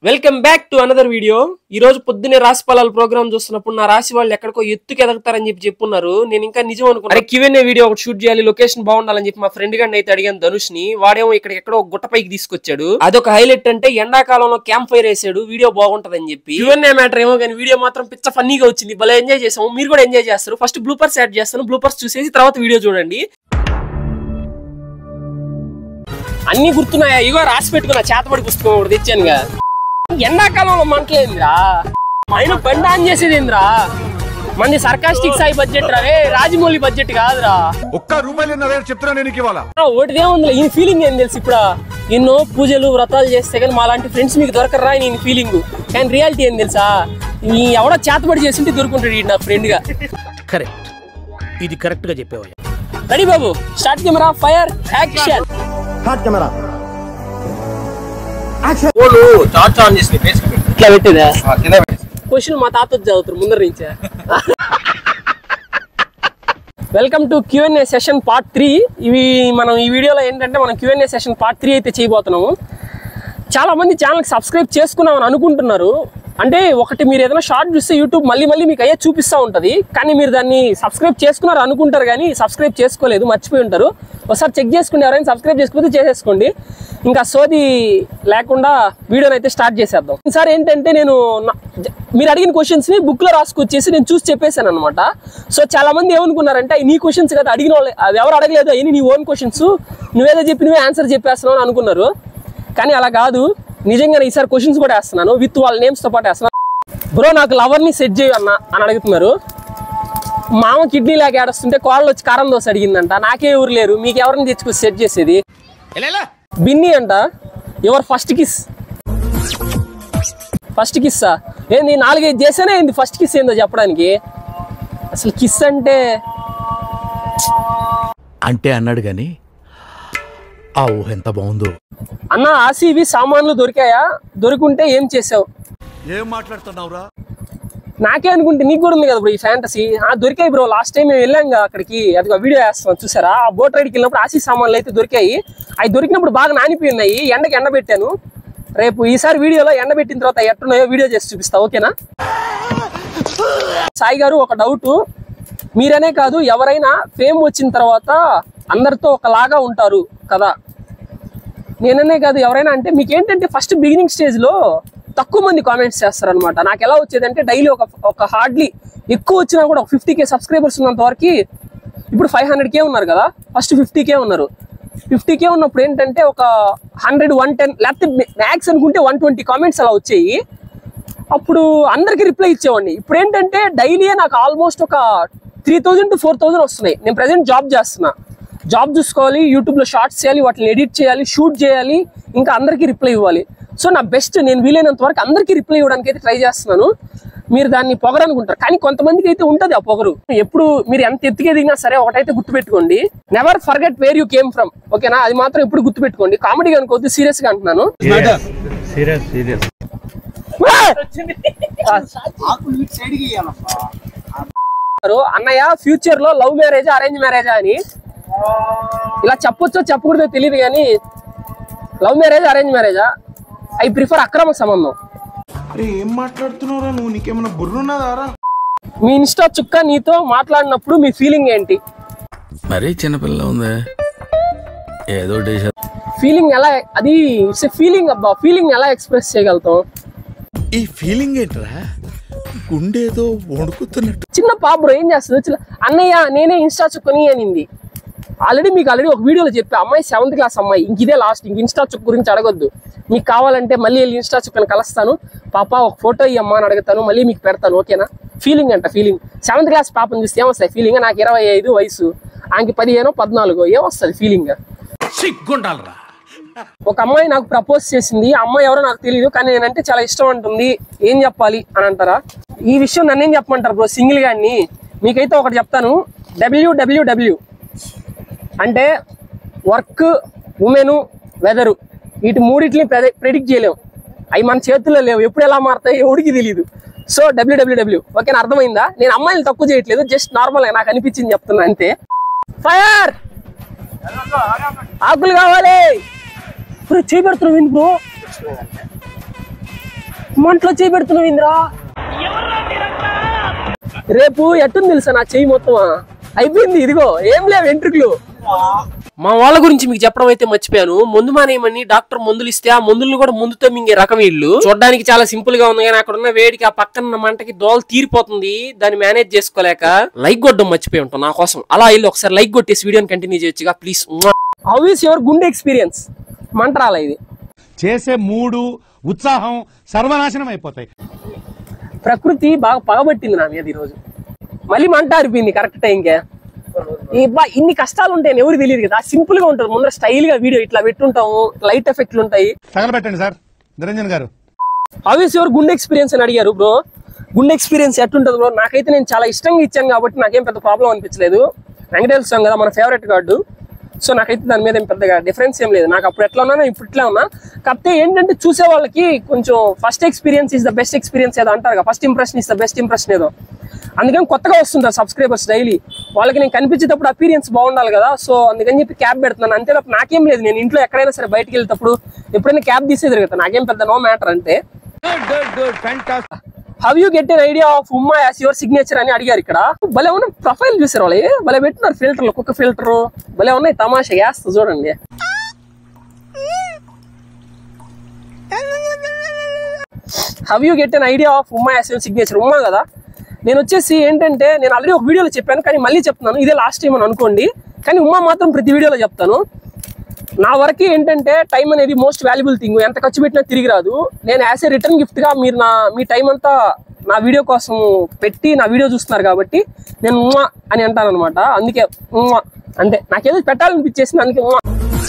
welcome back to another video ఈ రోజు పొద్దున్నే రాశి ఫలాల ప్రోగ్రామ్ చూస్తున్నప్పుడు నా రాశి వాళ్ళు ఎక్కడికో ఎత్తుకు ఎదగతారని చెప్పి చెప్పున్నారు నేను ఇంకా నిజం అనుకున్నా అరే క్యూఎన్ఏ వీడియో ఒకటి షూట్ చేయాలి లొకేషన్ బాగుండాలని చెప్పి మా ఫ్రెండ్ గారిని అయితే అడిగాను ధనుష్ ని వాడేమో ఇక్కడ ఎక్కడో ఒక గుట్ట పైకి తీసుకొచ్చాడు అదొక హైలైట్ అంటే ఎండాకాలంలో క్యాంప్ ఫైర్ వేసాడు వీడియో బాగుంటదని చెప్పి క్యూఎన్ఏ మ్యాటర్ ఏమో కానీ వీడియో మాత్రం పిచ్చ ఫన్నీగా వచ్చింది భలే ఎంజాయ్ చేసాము మీరు కూడా ఎంజాయ్ చేస్తారు ఫస్ట్ బ్లూపర్స్ యాడ్ చేస్తాను బ్లూపర్స్ చూసేసి తర్వాత వీడియో చూడండి అన్ని గుర్తున్నాయా ఇగో రాసి పెట్టుకున్నా చేతపడి పుస్తకం ఒకటి తెచ్చానుగా ఎండాకాలంలో మంటలేందిరా ఆయన బండి ఆన్ చేసేది ఏందిరా మంది సర్కాస్టిక్ సాయి బడ్జెట్ రా రే రాజమౌళి బడ్జెట్ కాదురా ఒక్క రూపాయలు చెప్తున్నా నేను నీకు ఇవాళ ఆ, ఒకటిదే ఉంది ఈ ఫీలింగ్ ఏం తెలుసు ఇప్పుడు ఎన్నో పూజలు వ్రతాలు చేస్తే కానీ మా లాంటి ఫ్రెండ్స్ మీకు దొరకరా నేను ఫీలింగ్ కానీ రియాలిటీ ఏం తెలుసా ఈ ఎవడో చేతబడి చేసింటే దొరుకుంటాడు ఈడు నా ఫ్రెండ్ గా కరెక్ట్ ఇది కరెక్ట్ గా చెప్పేవా రెడీ బాబు start camera fire action phone charge on చేసి ఫేస్ ఇట్లా పెట్టేదా కింద పెట్టేసి క్వశ్చన్ మా తాత వచ్చి చదువుతారు ముందర నుంచే welcome to QnA session part three ఇవి మనం ఈ వీడియోలో ఏంటంటే మనం క్యూఎన్ఏ సెషన్ పార్ట్ త్రీ అయితే చేయబోతున్నాము చాలా మంది ఛానల్కి సబ్స్క్రైబ్ చేసుకున్నామని అనుకుంటున్నారు అంటే ఒకటి మీరు ఏదైనా షార్ట్ చూస్తే యూట్యూబ్ మళ్ళీ మళ్ళీ మీకు అయ్యే చూపిస్తూ ఉంటుంది కానీ మీరు దాన్ని సబ్స్క్రైబ్ చేసుకున్నారు అనుకుంటారు కానీ సబ్స్క్రైబ్ చేసుకోలేదు మర్చిపోయి ఉంటారు ఒకసారి చెక్ చేసుకుని ఎవరైనా సబ్స్క్రైబ్ చేసుకోకపోతే చేసేసుకోండి ఇంకా సోది లేకుండా వీడియోని అయితే స్టార్ట్ చేసేద్దాం ఈసారి ఏంటంటే నేను నా- జ- మీరు అడిగిన క్వశ్చన్స్ ని బుక్ లో రాసుకొచ్చేసి నేను చూసి చెప్పేశాను అనమాట సో చాలా మంది ఏమనుకున్నారంటే "అవి నీ క్వశ్చన్స్ కదా అడిగిన వాళ్ళు అది ఎవరు అడగలేదు అవి నీ ఓన్ క్వశ్చన్స్ నువ్వేదో చెప్పి నువ్వే ఆన్సర్ చెప్పేస్తున్నావు అని అనుకున్నారు కానీ అలా కాదు నిజంగా ఈసారి క్వశ్చన్స్ కూడా వేస్తున్నాను విత్ వాళ్ళ నేమ్స్ తో పాటు వేస్తున్నాను బ్రో నాకు లవర్ ని సెట్ చేయ అన్న అని అడుగుతున్నారు మామ కిడ్నీ లాగా ఏడుస్తుంటే కోళ్ళు వచ్చి కారం దోశ అడిగిందంట నాకే ఎవరు లేరు మీకు ఎవరిని తెచ్చుకొని సెట్ చేసేది బిన్నీ అంట ఎవరు ఫస్ట్ కిస్ ఫస్ట్ కిస్సా ఏంది నాలుగైదు చేసానే ఏంది ఫస్ట్ కిస్ ఏందో చెప్పడానికి అసలు కిస్ అంటే అంటే అన్నాడు గాని ఆ ఊహ ఎంత బాగుందో అన్న ఆసివి సామాన్లు దొరికాయా దొరికుంటే ఏం చేసావు ఏం మాట్లాడుతున్నావురా నాకే అనుకుంటే నీకు కూడా ఉంది కదా బ్రో ఈ ఫ్యాంటసీ ఆ దొరికాయి బ్రో లాస్ట్ టైం మేము వెళ్ళాం కదా అక్కడికి అది వీడియో వేస్తాం చూసారా ఆ బోట్ రైడ్కి వెళ్ళినప్పుడు ఆసి సామాన్లు అయితే దొరికాయి అవి దొరికినప్పుడు బాగా నానిపోయి ఉన్నాయి ఎండకి ఎండబెట్టాను రేపు ఈసారి వీడియోలో ఎండబెట్టిన తర్వాత ఎట్టున్నాయో వీడియో చేసి చూపిస్తా ఓకేనా సాయి గారు ఒక డౌట్ మీరనే కాదు ఎవరైనా ఫేమ్ వచ్చిన తర్వాత అందరితో ఒకలాగా ఉంటారు కదా నేననే కాదు ఎవరైనా అంటే మీకు ఏంటంటే ఫస్ట్ బిగినింగ్ స్టేజ్ లో తక్కువ మంది కామెంట్స్ చేస్తారనమాట నాకు ఎలా వచ్చేదంటే డైలీ ఒక ఒక హార్డ్లీ ఎక్కువ వచ్చినా కూడా ఒక ఫిఫ్టీ కే సబ్స్క్రైబర్స్ ఉన్నంత వరకు ఇప్పుడు ఫైవ్ హండ్రెడ్ కే ఉన్నారు కదా ఫస్ట్ ఫిఫ్టీ కే ఉన్నారు ఫిఫ్టీ కే ఉన్నప్పుడు ఏంటంటే ఒక హండ్రెడ్ వన్ టెన్ లేకపోతే మ్యాక్స్ అనుకుంటే వన్ ట్వంటీ కామెంట్స్ అలా వచ్చాయి అప్పుడు అందరికి రిప్లై ఇచ్చేవాడిని ఇప్పుడు ఏంటంటే డైలీ నాకు ఆల్మోస్ట్ ఒక three thousand to four thousand వస్తున్నాయి నేను ప్రజెంట్ జాబ్ చేస్తున్నా జాబ్ చూసుకోవాలి యూట్యూబ్లో షార్ట్స్ చేయాలి వాటిని ఎడిట్ చేయాలి షూట్ చేయాలి ఇంకా అందరికీ రిప్లై ఇవ్వాలి సో నా బెస్ట్ నేను వీలైనంత వరకు అందరికీ రిప్లై ఇవ్వడానికి అయితే ట్రై చేస్తున్నాను మీరు దాన్ని పొగరనుకుంటారు కానీ కొంతమందికి అయితే ఉంటది ఆ పొగరు ఎప్పుడు మీరు ఎంత ఎత్తుకే దిగినా సరే ఒకటైతే గుర్తుపెట్టుకోండి never forget where you came from ఓకేనా అది మాత్రం ఎప్పుడు గుర్తుపెట్టుకోండి కామెడీ అనుకోవద్దు సీరియస్ గా అంటున్నాను అన్నారు, అన్నయ్య ఫ్యూచర్ లో లవ్ మ్యారేజ్ అరేంజ్ మ్యారేజా అని ఇలా చెప్పొచ్చో చెప్పకూడదో తెలియదు కానీ లవ్ మ్యారేజ్ అరేంజ్ మ్యారేజా ఐ ప్రిఫర్ అక్రమ సంబంధం అరే ఏం మాట్లాడుతున్నావురా నువ్వు నీకేమైనా బుర్రున్నదారా మీ ఇన్స్టా చుక్క నీతో మాట్లాడినప్పుడు మీ ఫీలింగ్ ఏంటి మరీ చిన్నపిల్ల ఉంది ఏదో డేస్ ఫీలింగ్ ఎలా అది ఇట్స్ ఫీలింగ్ అబ్బా ఫీలింగ్ ఎలా ఎక్స్ప్రెస్ చేయగలుగుతాం ఈ ఫీలింగ్ ఏంట్రా గుండేదో వణుకుతున్నట్టు చిన్న పాప బ్రో ఏం చేస్తుంది చిన్న అన్నయ్య నేనే ఇన్స్టా చుక్కని అనింది ఆల్రెడీ మీకు ఆల్రెడీ ఒక వీడియోలో చెప్పా అమ్మాయి సెవెంత్ క్లాస్ అమ్మాయి ఇంక ఇదే లాస్ట్ ఇంక ఇన్స్టా చుక్క గురించి అడగొద్దు మీకు కావాలంటే మళ్ళీ వెళ్ళి ఇన్స్టా చుక్కని కలుస్తాను పాప ఒక ఫోటో ఇయ్యమ్మా అని అడుగుతాను మళ్ళీ మీకు పెడతాను ఓకేనా ఫీలింగ్ అంట ఫీలింగ్ సెవెంత్ క్లాస్ పాపని చూస్తే ఏమొస్తాయి ఫీలింగ్ నాకు ఇరవై ఐదు వయసు ఆమెకి పదిహేను పద్నాలుగు ఏమొస్తుంది ఫీలింగ్ సిగ్గుండాలరా ఒక అమ్మాయి నాకు ప్రపోజ్ చేసింది ఆ అమ్మాయి ఎవరో నాకు తెలియదు కానీ నేనంటే చాలా ఇష్టం అంటుంది ఏం చెప్పాలి అని అంటారా ఈ విషయం నన్నేం చెప్పమంటారు బ్రో సింగిల్ గాని మీకైతే ఒకటి చెప్తాను డబ్ల్యూడబ్ల్యూడబ్ల్యూ అంటే వర్క్ ఉమెన్ వెదరు వీటి మూడింటిని ప్రెడిక్ట్ చేయలేము అవి మన చేతుల్లో లేవు ఎప్పుడు ఎలా మారుతాయి ఎవడికి తెలియదు సో డబ్ల్యూడబ్ల్యూడబ్ల్యూ ఓకేనా అర్థమైందా నేను అమ్మాయిని తక్కువ చేయట్లేదు జస్ట్ నార్మల్గా నాకు అనిపించింది చెప్తున్నా అంతే ఫైర్ ఆకులు కావాలి ఇప్పుడు చేయి పెడుతున్నావు ఏంటి బ్రో మంటలో చేయి పెడుతున్నావు ఇంద్రా రేపు ఎట్టుంది తెలుసా నా చెయ్యి మొత్తం అయిపోయింది ఇదిగో ఏం లేవు వెంట్రుకలు మా వాళ్ళ గురించి మీకు చెప్పడం అయితే మర్చిపోయాను ముందు మానేయమని డాక్టర్ మందులు ఇస్తే ఆ మందులను కూడా ముందుతో మింగే రకం వీళ్ళు చూడడానికి చాలా సింపుల్ గా ఉంది కానీ అక్కడ ఉన్న వేడికి ఆ పక్కన ఉన్న మంటకి దోల తీరిపోతుంది దాన్ని మేనేజ్ చేసుకోలేక లైక్ కొట్టడం మర్చిపోయి ఉంటాం నా కోసం అలా ఇల్లు ఒకసారి లైక్ కొట్టేసి వీడియోని కంటిన్యూ చేయొచ్చుగా ప్లీజ్ హౌ ఇస్ యువర్ గుండె ఎక్స్పీరియన్స్ మంట రాలా ఇది చేసే మూడు ఉత్సాహం సర్వనాశనం అయిపోతాయి ప్రకృతి బాగా పగబట్టింది నా మీద ఈరోజు మళ్ళీ మంట ఆరిపోయింది కరెక్ట్ టైంకే ఈ బా ఇన్ని కష్టాలు ఉంటాయని ఎవరు తెలియదు కదా సింపుల్ గా ఉంటుంది ముందర స్టైల్ గా వీడియో ఇట్లా పెట్టుంటాము లైట్ ఎఫెక్ట్లు ఉంటాయి తగలబెట్టండి సార్ నిరంజన్ గారు హౌ ఇస్ యువర్ గుండె ఎక్స్పీరియన్స్ అని అడిగారు బ్రో గుండె ఎక్స్పీరియన్స్ ఎట్టుంటుంది బ్రో నాకైతే నేను చాలా ఇష్టంగా ఇచ్చాను కాబట్టి నాకేం పెద్ద ప్రాబ్లం అనిపించలేదు వెంకటేశ్వర స్వామి కదా మన ఫేవరెట్ కార్డు సో నాకైతే దాని మీద ఏం పెద్దగా డిఫరెన్స్ ఏం లేదు నాకు అప్పుడు ఎట్లా ఉన్నా ఇప్పుడు ఇట్లా ఉన్నా కాకపోతే ఏంటంటే చూసే వాళ్ళకి కొంచెం first experience is the best experience ఏదో అంటారు first impression is the best impression ఏదో అందుకని కొత్తగా వస్తుంటారు సబ్స్క్రైబర్స్ డైలీ వాళ్ళకి నేను కనిపించేటప్పుడు అపీరియన్స్ బాగుండాలి కదా సో అందుకని చెప్పి క్యాబ్ పెడుతున్నాను అంతే తప్ప నాకేం లేదు నేను ఇంట్లో ఎక్కడైనా సరే బయటికి వెళ్తేటప్పుడు ఎప్పుడైనా క్యాబ్ తీసే తిరుగుతాను నాకేం పెద్ద నో మ్యాటర్ అంటే how you get an idea of ఉమ్మా యాస్ యువర్ సిగ్నేచర్ అని అడిగారు ఇక్కడ భలే ఉన్న ప్రొఫైల్ చూసారు వాళ్ళు భలే పెట్టినారు ఫిల్టర్లు ఒక్కొక్క ఫిల్టర్ భలే ఉన్నాయి తమాషా వేస్తా చూడండి how you get an idea of ఉమ్మా యాస్ యువర్ సిగ్నేచర్ ఉమ్మా కదా నేను వచ్చేసి ఏంటంటే నేను ఆల్రెడీ ఒక వీడియోలో చెప్పాను కానీ మళ్ళీ చెప్తున్నాను ఇదే లాస్ట్ టైం అని అనుకోండి కానీ ఉమ్మా మాత్రం ప్రతి వీడియోలో చెప్తాను నా వరకు ఏంటంటే టైం అనేది మోస్ట్ వాల్యుబుల్ థింగ్ ఎంత ఖర్చు పెట్టినా తిరిగి రాదు నేను యాజ్ ఏ రిటర్న్ గిఫ్ట్ గా మీరు నా మీ టైం అంతా నా వీడియో కోసం పెట్టి నా వీడియో చూస్తున్నారు కాబట్టి నేను ఉమ్మా అని అంటాను అనమాట అందుకే ఉమ్మా అంతే నాకేదో పెట్టాలనిపించేసింది అందుకే ఉమ్మా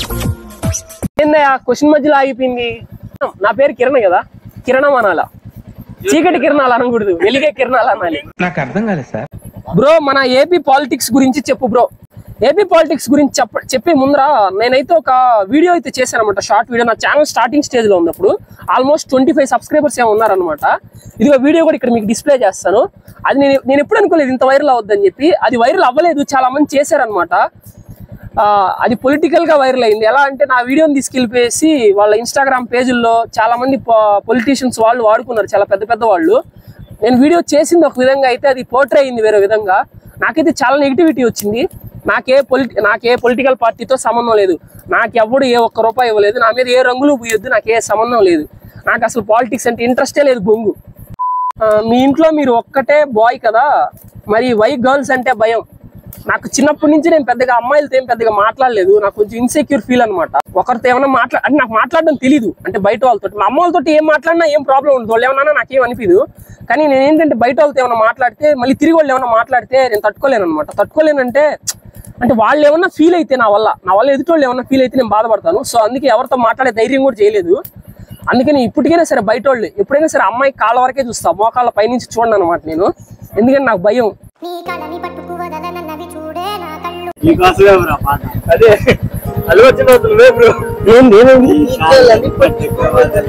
ఏందా ఆ క్వశ్చన్ మధ్యలో ఆగిపోయింది నా పేరు కిరణ్ కదా కిరణం అనాలా చీకటి కిరణాలు అనకూడదు వెలిగే కిరణాలు అనాలి నాకు అర్థం కాలేదు సార్ బ్రో మన ఏపీ పాలిటిక్స్ గురించి చెప్పు బ్రో ఏపీ పాలిటిక్స్ గురించి చెప్ప చెప్పే ముందర నేనైతే ఒక వీడియో అయితే చేశాను అనమాట షార్ట్ వీడియో నా ఛానల్ స్టార్టింగ్ స్టేజ్ లో ఉన్నప్పుడు ఆల్మోస్ట్ ట్వంటీ ఫైవ్ సబ్స్క్రైబర్స్ ఏమో ఉన్నారనమాట ఇది వీడియో కూడా ఇక్కడ మీకు డిస్ప్లే చేస్తాను అది నేను నేను ఎప్పుడు అనుకోలేదు ఇంత వైరల్ అవద్దని చెప్పి అది వైరల్ అవ్వలేదు చాలా మంది చేశారనమాట ఆ, అది పొలిటికల్ గా వైరల్ అయింది ఎలా అంటే నా వీడియోని తీసుకెళ్లిపోయేసి వాళ్ళ ఇన్స్టాగ్రామ్ పేజీల్లో చాలా మంది పొలిటీషియన్స్ వాళ్ళు వాడుకున్నారు చాలా పెద్ద పెద్ద వాళ్ళు నేను వీడియో చేసింది ఒక విధంగా అయితే అది పోర్ట్రే అయింది వేరే విధంగా నాకైతే చాలా నెగిటివిటీ వచ్చింది నాకే పొలిటి నాకే పొలిటికల్ పార్టీతో సంబంధం లేదు నాకు ఎవడు ఏ ఒక్క రూపాయి ఇవ్వలేదు నా మీద ఏ రంగులు పూయొద్దు నాకు ఏ సంబంధం లేదు నాకు అసలు పాలిటిక్స్ అంటే ఇంట్రెస్టే లేదు బొంగు ఆ, మీ ఇంట్లో మీరు ఒక్కటే బాయ్ కదా మరి వై గర్ల్స్ అంటే భయం నాకు చిన్నప్పటి నుంచి నేను పెద్దగా అమ్మాయిలతో ఏం పెద్దగా మాట్లాడలేదు నాకు కొంచెం ఇన్సెక్యూర్ ఫీల్ అనమాట ఒకరితో ఏమైనా మాట్లా అంటే నాకు మాట్లాడడం తెలియదు అంటే బయట వాళ్ళతో మా అమ్మ వాళ్ళతో ఏం మాట్లాడినా ఏం ప్రాబ్లం ఉండదు వాళ్ళు ఏమన్నా నాకేం అనిపించదు కానీ నేను ఏంటంటే బయట వాళ్ళతో ఏమైనా మాట్లాడితే మళ్ళీ తిరిగి వాళ్ళు ఏమైనా మాట్లాడితే నేను తట్టుకోలేను అనమాట తట్టుకోలేనంటే అంటే వాళ్ళు ఏమన్నా ఫీల్ అయితే నా వల్ల నా వల్ల ఎదుటి వాళ్ళు ఏమన్నా ఫీల్ అయితే నేను బాధపడతాను సో అందుకే ఎవరితో మాట్లాడే ధైర్యం కూడా చేయలేదు అందుకని ఇప్పటికైనా సరే బయట వాళ్ళు ఎప్పుడైనా సరే అమ్మాయి కాళ్ళ వరకే చూస్తా మోకాళ్ళ పైనుంచి చూడండి అనమాట నేను ఎందుకంటే నాకు భయం నీ కళని పట్టుకు వదలనన్నవి చూడే నా కళ్ళు నీకోసమే బ్రో పాట అదే అల్లు వచ్చిన నువ్వే బ్రో ఏంది ఏమైంది నీకలని పట్టుకు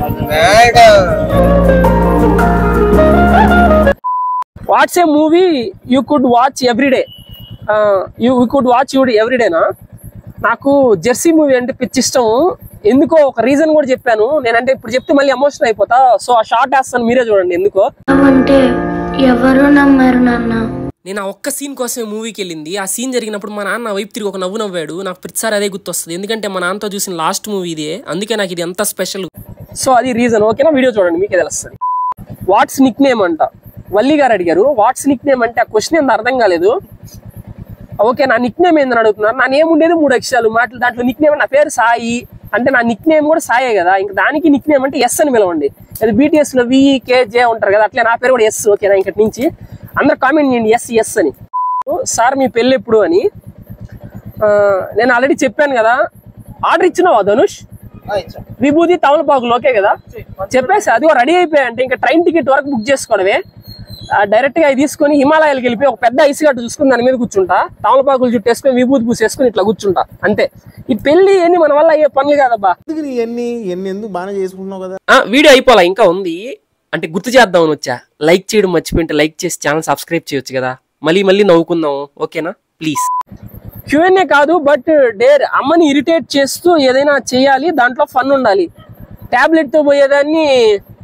what's a movie you could watch every day you you could watch you ఎవ్రీడేనా నాకు జెర్సీ మూవీ అంటే పిచ్చి ఇష్టం ఎందుకో ఒక రీజన్ కూడా చెప్పాను నేనంటే ఇప్పుడు చెప్తే మళ్ళీ ఎమోషన్ అయిపోతా సో ఆ షార్ట్ వేస్తాను మీరే చూడండి ఎందుకో అంటే ఎవరు నమ్మరు నాన్న నేను ఆ ఒక్క సీన్ కోసమే మూవీకి వెళ్ళింది ఆ సీన్ జరిగినప్పుడు మా నాన్న వైపు తిరిగి ఒక నవ్వు నవ్వాడు నాకు ప్రతిసారి అదే గుర్తొస్తుంది ఎందుకంటే మా నాన్నతో చూసిన లాస్ట్ మూవీ ఇదే అందుకే నాకు ఇది ఎంత స్పెషల్ సో అది రీజన్ ఓకేనా వీడియో చూడండి మీకే తెలుస్తుంది వాట్స్ నిక్ నేమ్ అంట వల్లి గారు అడిగారు వాట్స్ నిక్ నేమ్ అంటే ఆ క్వశ్చన్ ఎంత అర్థం కాలేదు ఓకే నా నిక్ నేమ్ ఏందని అడుగుతున్నారు నా నేమ్ ఉండేది మూడు అక్షరాలు మాటలు దాంట్లో నిక్ నేమ్ నా పేరు సాయి అంటే నా నిక్ నేమ్ కూడా సాయే కదా ఇంకా దానికి నిక్ నేమ్ అంటే ఎస్ అని పిలవండి అది బీటీఎస్ లో విఈ కేజే ఉంటారు కదా అట్లే నా పేరు కూడా ఎస్ ఓకేనా ఇంకటి నుంచి అందరు కామెంట్ చేయండి ఎస్ ఎస్ అని సార్ మీ పెళ్ళి ఎప్పుడు అని ఆ, నేను ఆల్రెడీ చెప్పాను కదా ఆర్డర్ ఇచ్చినావా ధనుష్ విభూతి తమలపాకులు ఓకే కదా చెప్పేసి అది రెడీ అయిపోయా అంటే ఇంకా ట్రైన్ టికెట్ వరకు బుక్ చేసుకోవడమే డైరెక్ట్ గా అది తీసుకొని హిమాలయాలకు వెళ్ళిపోయి ఒక పెద్ద ఐస్ గడ్డ చూసుకుని దాని మీద కూర్చుంటా తమలపాకులు చుట్టేసుకొని విభూతి పూసేసుకొని ఇట్లా కూర్చుంటా అంతే ఈ పెళ్లి ఎన్ని మన వల్ల అయ్యే పనులు కాదబ్బా ఎన్ని ఎన్ని ఎందుకు బాగానే చేసుకుంటున్నావు కదా ఆ, వీడియో అయిపోవాలా ఇంకా ఉంది అంటే గుర్తు చేద్దామని వచ్చా లైక్ చేయడం మర్చిపోయింటే లైక్ చేసి ఛానల్ సబ్స్క్రైబ్ చేయొచ్చు కదా మళ్ళీ మళ్ళీ నవ్వుకుందాం ఓకేనా ప్లీజ్ క్యూఎన్ఏ కాదు బట్ డేర్ అమ్మని ఇరిటేట్ చేస్తూ ఏదైనా చేయాలి దాంట్లో ఫన్ ఉండాలి టాబ్లెట్తో పోయేదాన్ని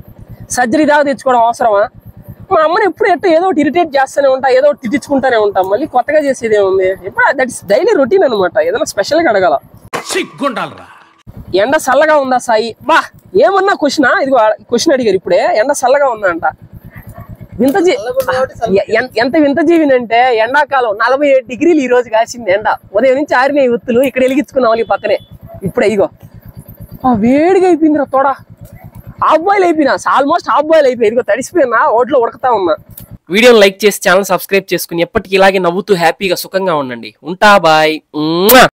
సర్జరీ దాకా తెచ్చుకోవడం అవసరమా మా అమ్మని ఎప్పుడు ఎట్టో ఏదో ఒకటి ఇరిటేట్ చేస్తూనే ఉంటా ఏదో ఒకటి తిట్టించుకుంటానే ఉంటాం మళ్ళీ కొత్తగా చేసేది ఏముంది ఎప్పుడు దట్ ఇస్ డైలీ రొటీన్ అనమాట ఏదైనా స్పెషల్గా అడగాల సిగ్గుండాలరా ఎండ చల్లగా ఉందా సాయి బా ఏమన్నా క్వశ్చన్ ఇదిగో క్వశ్చన్ అడిగారు ఇప్పుడే ఎండ చల్లగా ఉందా అంట వింత జీ ఎ- ఎన్- ఎంత వింత జీవినంటే ఎండాకాలం నలభై ఏడు డిగ్రీలు ఈ రోజు కాసింది ఎండ ఉదయం నుంచి ఆరినాయి ఒత్తులు ఇక్కడ వెలిగించుకున్నాం ఈ పక్కనే ఇప్పుడే ఇగో ఆ వేడిగా అయిపోయింది రా తోడ హాఫ్ బాయిల్ అయిపోయినా ఆల్మోస్ట్ హాఫ్ బాయిల్ అయిపోయి ఇదిగో తడిసిపోయినా ఓట్లో ఉడకతా ఉన్నా వీడియోని లైక్ చేసి ఛానల్ సబ్స్క్రైబ్ చేసుకుని ఎప్పటికీ ఇలాగే నవ్వుతూ హ్యాపీగా సుఖంగా ఉండండి ఉంటా బాయ్